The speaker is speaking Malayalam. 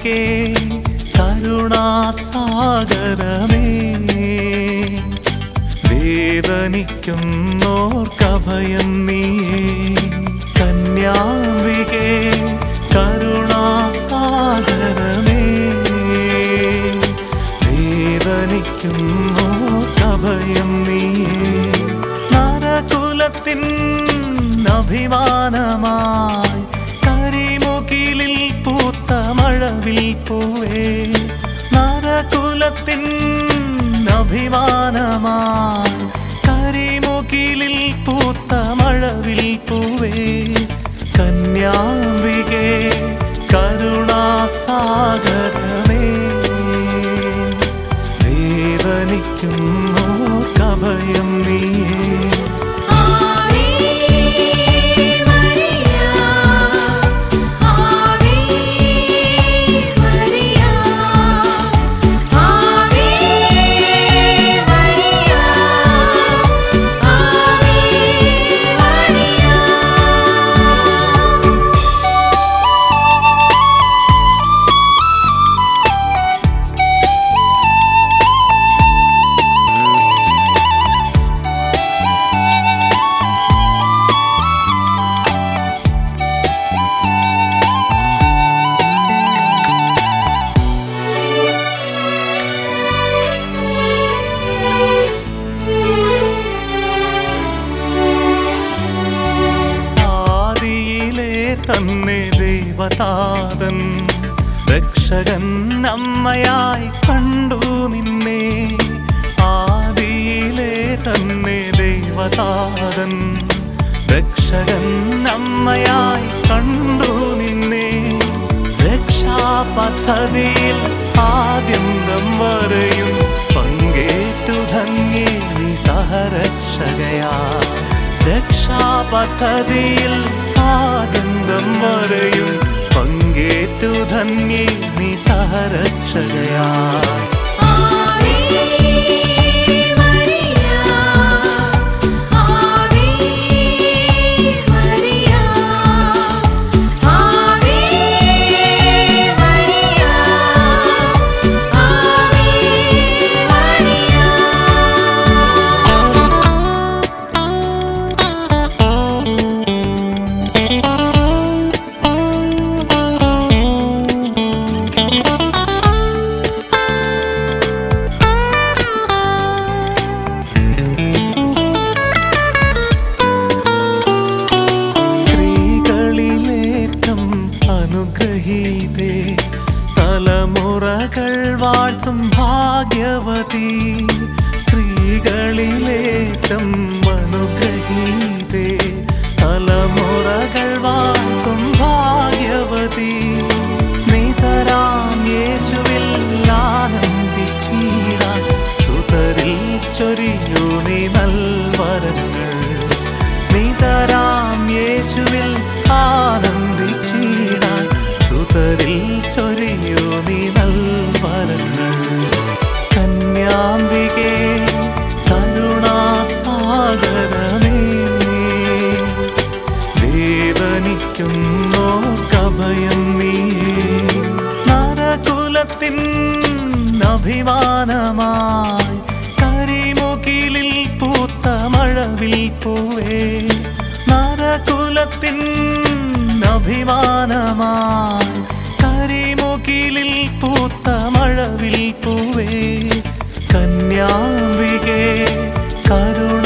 കന്യാംബികേ കരുണാസാഗരമേ വേദനിക്കുന്നോർക്കഭയം നീയേ കന്യാംബികേ കരുണാസാഗരമേ വേദനിക്കുന്നോർക്കഭയം നീയേ നരകുലത്തിൻ അഭിമാനമായി കരിമുകിലിൽ പൂത്ത മഴവിൽ പൂവേ നരകുലത്തിൻ അഭിമാനമായി കരിമുകിലിൽ പൂത്ത മഴവിൽ പൂവേ കന്യാംബികേ കരുണാസാഗരമേ വേദനിക്കുന്നോ കഭയം നീയേ ആവേ മരിയ ആവേ മരിയ ആവേ മരിയ ആവേ മരിയ ആദിയിലെ തന്നെ ദേവതാതൻ രക്ഷകൻ അമ്മയായി കണ്ടു നിന്നെ ആദിയിലെ തന്നെ ദേവതാതൻ രക്ഷകൻ അമ്മയായി കണ്ടു നിന്നെ രക്ഷാപദ്ധതിയിൽ ആദ്യന്തം വരെയും പങ്കേറ്റു ധന്യേ നീ സഹരക്ഷകയാ രക്ഷാപദ്ധതിയിൽ ആദ്യന്തം വരെയും പങ്കേറ്റു ധന്യേ നീ സഹരക്ഷകയാ ആവേ മരിയ ആവേ മരിയ ആവേ മരിയ ആവേ മരിയ സ്ത്രീകളിലേറ്റം അനുഗ്രഹീതേ തലമുറകൾ വാഴ്ത്തും ഭാഗ്യവതി സ്ത്രീകളിലേറ്റം അനുഗ്രഹീതേ തലമുറകൾ വാഴ്ത്തും ഭാഗ്യവതി നിതരാം യേശുവിൽ ആനന്ദിച്ചിടാൻ സുതരിൽ ചൊരിയൂ നീ നൽവരങ്ങൾ നിതരാം യേശുവിൽ ആനന്ദിച്ചിടാൻ സുതരിൽ ചൊരിയൂ നീ നൽവരങ്ങൾ കന്യാംബികേ കരുണാസാഗരമേ വേദനിക്കുന്നോ കഭയം നീയേ നരകുലത്തിൻ അഭിമാനമായി കരിമുകിലിൽ പൂത്ത മഴവിൽ പൂവേ നരകുലത്തിൻ അഭിമാനമായി കരിമുകിലിൽ പൂത്ത മഴവിൽ പൂവേ കന്യാംബികേ കരുണ